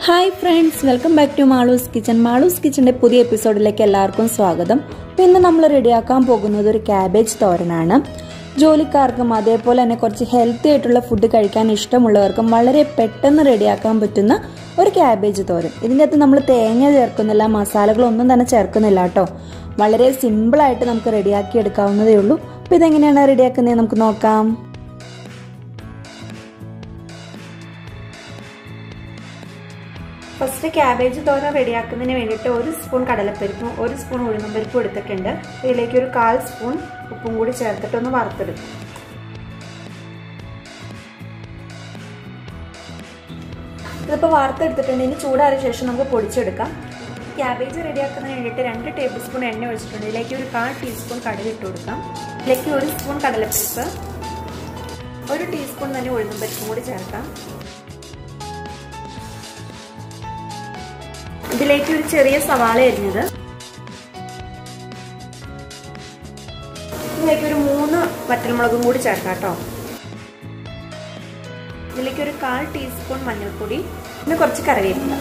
hi friends welcome back to Malu's kitchen Malu's കിച്ചൻ്റെ പുതിയ എപ്പിസോഡിലേക്ക് എല്ലാവർക്കും സ്വാഗതം അപ്പോൾ ഇന്ന് നമ്മൾ റെഡിയാക്കാൻ പോകുന്നത് ഒരു ക്യാബേജ് തോരനാണ് ജോലിക്കാർക്കും അതേപോലെ തന്നെ കുറച്ച് ഹെൽത്തി ആയിട്ടുള്ള ഫുഡ് കഴിക്കാൻ ഇഷ്ടമുള്ളവർക്കും വളരെ പെട്ടെന്ന് റെഡിയാക്കാൻ പറ്റുന്ന ഒരു ക്യാബേജ് തോരൻ ഇതിൻ്റെ അകത്ത് നമ്മൾ തേങ്ങ ചേർക്കുന്നില്ല മസാലകളൊന്നും തന്നെ ചേർക്കുന്നില്ല കേട്ടോ വളരെ സിമ്പിളായിട്ട് നമുക്ക് റെഡിയാക്കി എടുക്കാവുന്നതേ ഉള്ളൂ അപ്പോൾ ഇതെങ്ങനെയാണ് റെഡിയാക്കുന്നത് നമുക്ക് നോക്കാം ഫസ്റ്റ് ക്യാബേജ് തോര റെഡിയാക്കുന്നതിന് വേണ്ടിയിട്ട് ഒരു സ്പൂൺ കടലപ്പരിപ്പും ഒരു സ്പൂൺ ഉഴുന്നുംപരിപ്പും എടുത്തിട്ടുണ്ട് ഇതിലേക്ക് ഒരു കാൽ സ്പൂൺ ഉപ്പും കൂടി ചേർത്തിട്ട് ഒന്ന് വറുത്തെടുക്കും ഇതിപ്പോൾ വറുത്തെടുത്തിട്ടുണ്ട് ഇനി ചൂടാറിയ ശേഷം നമുക്ക് പൊടിച്ചെടുക്കാം ക്യാബേജ് റെഡിയാക്കുന്നതിന് വേണ്ടിയിട്ട് രണ്ട് ടേബിൾ സ്പൂൺ എണ്ണ ഒഴിച്ചിട്ടുണ്ട് ഇതിലേക്ക് ഒരു കാൽ ടീസ്പൂൺ കടുക് ഇട്ട് കൊടുക്കാം ഇതിലേക്ക് ഒരു സ്പൂൺ കടലപ്പരിപ്പ് ഒരു ടീസ്പൂൺ തന്നെ ഉഴുന്നുംപരിപ്പും കൂടി ചേർക്കാം ഇതിലേക്ക് ഒരു ചെറിയ സവാള അരിഞ്ഞത് ഇതിലേക്ക് ഒരു മൂന്ന് വറ്റൽമുളകും കൂടി ചേർക്കാം കേട്ടോ ഇതിലേക്ക് ഒരു കാൽ ടീസ്പൂൺ മഞ്ഞൾപ്പൊടി പിന്നെ കുറച്ച് കറിവേപ്പില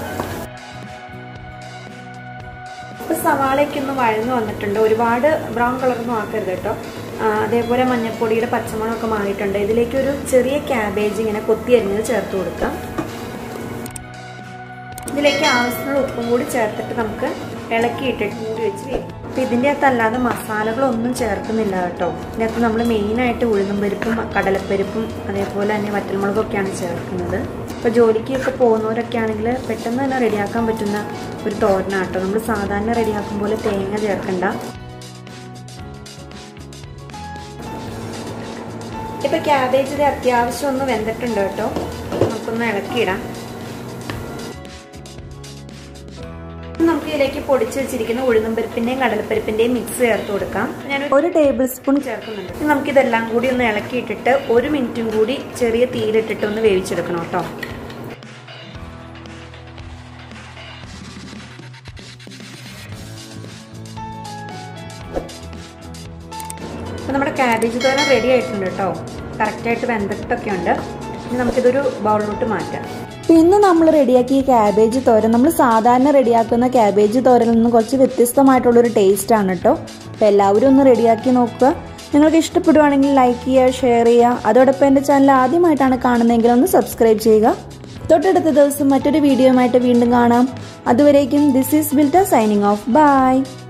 ഇപ്പൊ സവാളയൊക്കെ ഒന്ന് വഴന്നു വന്നിട്ടുണ്ട് ഒരുപാട് ബ്രൗൺ കളറൊന്നും ആക്കരുത് കേട്ടോ അതേപോലെ മഞ്ഞൾപ്പൊടിയുടെ പച്ചമുളകൊക്കെ മാറിയിട്ടുണ്ട് ഇതിലേക്ക് ഒരു ചെറിയ ക്യാബേജ് ഇങ്ങനെ കൊത്തി അരിഞ്ഞത് ചേർത്ത് കൊടുക്കാം ഇതിലേക്ക് ആവശ്യമുള്ള ഉപ്പും കൂടി ചേർത്തിട്ട് നമുക്ക് ഇളക്കിയിട്ടിട്ട് മൂടി വെച്ച് വേവിക്കും അപ്പം ഇതിൻ്റെ അകത്ത് അല്ലാതെ മസാലകളൊന്നും ചേർക്കുന്നില്ല കേട്ടോ ഇതിനകത്ത് നമ്മൾ മെയിനായിട്ട് ഉഴുന്നും പരിപ്പും കടലപ്പരിപ്പും അതേപോലെ തന്നെ വറ്റൽമുളകൊക്കെയാണ് ചേർക്കുന്നത് ഇപ്പോൾ ജോലിക്കൊക്കെ പോകുന്നവരൊക്കെ ആണെങ്കിൽ പെട്ടെന്ന് തന്നെ റെഡിയാക്കാൻ പറ്റുന്ന ഒരു തോരനാട്ടോ നമ്മൾ സാധാരണ റെഡിയാക്കും പോലെ തേങ്ങ ചേർക്കണ്ട ഇപ്പം ക്യാബേജ് ഇത് അത്യാവശ്യം ഒന്ന് വെന്തിട്ടുണ്ട് കേട്ടോ നമുക്കൊന്ന് ഇളക്കിയിടാം നമുക്ക് ഇതിലേക്ക് പൊടിച്ച് വെച്ചിരിക്കുന്ന ഉഴുന്നും പരിപ്പിന്റെയും കടലപ്പരിപ്പിന്റെയും മിക്സ് ചേർത്ത് കൊടുക്കാം ഞാൻ ഒരു ടേബിൾ സ്പൂൺ ചേർക്കുന്നുണ്ട് നമുക്ക് ഇതെല്ലാം കൂടി ഒന്ന് ഇളക്കിയിട്ടിട്ട് ഒരു മിനിറ്റും കൂടി ചെറിയ തീയിലിട്ടിട്ട് ഒന്ന് വേവിച്ചെടുക്കണം കേട്ടോ അപ്പോൾ നമ്മുടെ ക്യാബേജ് തോരൻ റെഡി ആയിട്ടുണ്ട് കേട്ടോ കറക്റ്റായിട്ട് വെന്തിട്ടൊക്കെ ഉണ്ട് ഇനി നമുക്കിതൊരു ബൗളിലോട്ട് മാറ്റാം ഇന്ന് നമ്മൾ റെഡിയാക്കിയ ക്യാബേജ് തോരൻ നമ്മൾ സാധാരണ റെഡിയാക്കുന്ന ക്യാബേജ് തോരനിൽ നിന്ന് കുറച്ച് വ്യത്യസ്തമായിട്ടുള്ളൊരു ടേസ്റ്റാണ് കേട്ടോ അപ്പോൾ എല്ലാവരും ഒന്ന് റെഡിയാക്കി നോക്കുക നിങ്ങൾക്ക് ഇഷ്ടപ്പെടുവാണെങ്കിൽ ലൈക്ക് ചെയ്യുക ഷെയർ ചെയ്യുക അതോടൊപ്പം എൻ്റെ ചാനൽ ആദ്യമായിട്ടാണ് കാണുന്നതെങ്കിൽ ഒന്ന് സബ്സ്ക്രൈബ് ചെയ്യുക തൊട്ടടുത്ത ദിവസം മറ്റൊരു വീഡിയോയുമായിട്ട് വീണ്ടും കാണാം അതുവരേക്കും ദിസ് ഈസ് ബിൽറ്റ സൈനിങ് ഓഫ് ബൈ